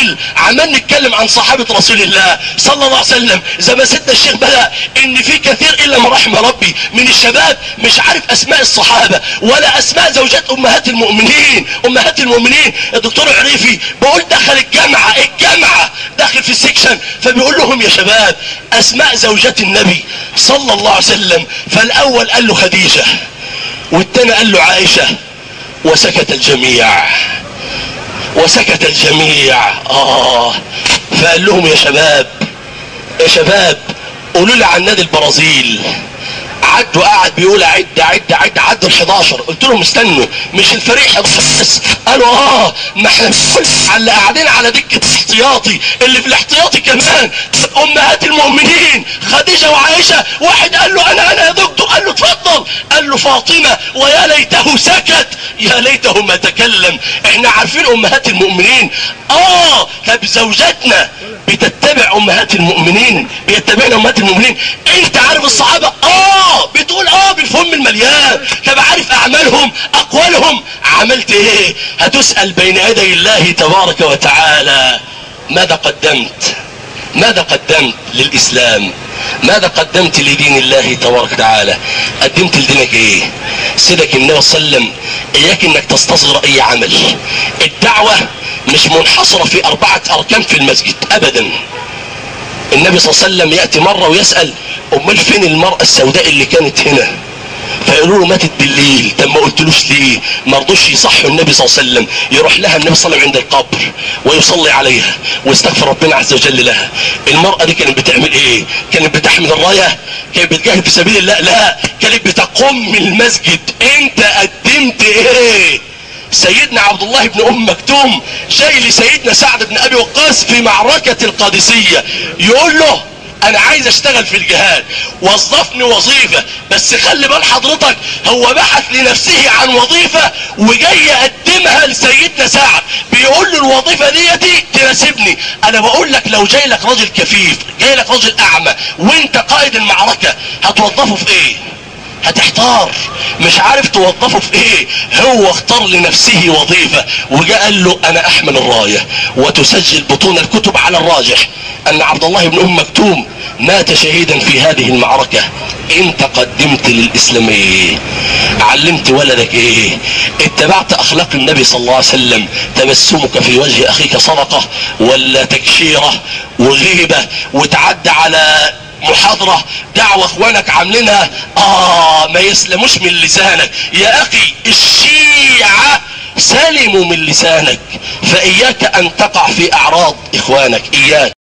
راجل عمال نتكلم عن صحابة رسول الله صلى الله عليه وسلم زي ما سيدنا الشيخ بدأ ان في كثير الا ما رحم ربي من الشباب مش عارف اسماء الصحابة ولا اسماء زوجات امهات المؤمنين امهات المؤمنين الدكتور عريفي بيقول دخل الجامعة الجامعة داخل في السكشن فبيقول لهم يا شباب اسماء زوجات النبي صلى الله عليه وسلم فالاول قال له خديجة والتاني قال له عائشة وسكت الجميع وسكت الجميع اه فقال لهم يا شباب يا شباب قولوا لي عن نادي البرازيل عدوا قاعد بيقول عد عد عد عدوا ال 11 قلت لهم استنوا مش الفريق 11 بس قالوا اه ما احنا على اللي قاعدين على دكه الاحتياطي اللي في الاحتياطي كمان امهات المؤمنين خديجه وعائشه واحد قال له انا انا يا دكتور قال له اتفضل قال له فاطمه ويا ليته سكت يا ليته ما تكلم احنا عارفين امهات المؤمنين اه طب زوجاتنا بتتبع امهات المؤمنين بيتبعنا امهات المؤمنين انت عارف الصحابه اه بتقول اه بالفم المليان طب عارف اعمالهم اقوالهم عملت ايه هتسال بين يدي الله تبارك وتعالى ماذا قدمت ماذا قدمت للاسلام ماذا قدمت لدين الله تبارك وتعالى قدمت لدينك ايه سيدك النبي صلى الله عليه وسلم اياك انك تستصغر اي عمل الدعوة مش منحصرة في اربعة اركان في المسجد ابدا النبي صلى الله عليه وسلم يأتي مرة ويسأل امال فين المرأة السوداء اللي كانت هنا فيقولوا له ماتت بالليل طب ما قلتلوش ليه ما رضوش يصحوا النبي صلى الله عليه وسلم يروح لها النبي صلى الله عليه وسلم عند القبر ويصلي عليها ويستغفر ربنا عز وجل لها المرأة دي كانت بتعمل ايه كانت بتحمل الراية كانت بتجاهد في سبيل الله لا كانت بتقوم من المسجد انت قدمت ايه سيدنا عبد الله بن ام مكتوم جاي لسيدنا سعد بن ابي وقاص في معركة القادسية يقول له انا عايز اشتغل في الجهاد وظفني وظيفة بس خلي بال حضرتك هو بحث لنفسه عن وظيفة وجاي يقدمها لسيدنا سعد بيقول له الوظيفة ديتي تناسبني انا بقول لك لو جاي لك راجل كفيف جاي لك راجل اعمى وانت قائد المعركة هتوظفه في ايه هتحتار مش عارف توظفه في ايه هو اختار لنفسه وظيفة وجاء قال له انا احمل الراية وتسجل بطون الكتب على الراجح ان عبد الله بن ام مكتوم مات شهيدا في هذه المعركة انت قدمت للاسلام ايه علمت ولدك ايه اتبعت اخلاق النبي صلى الله عليه وسلم تبسمك في وجه اخيك صدقة ولا تكشيرة وغيبة وتعدى على محاضرة دعوة اخوانك عاملينها اه ما يسلموش من لسانك يا اخي الشيعة سلموا من لسانك فاياك ان تقع في اعراض اخوانك اياك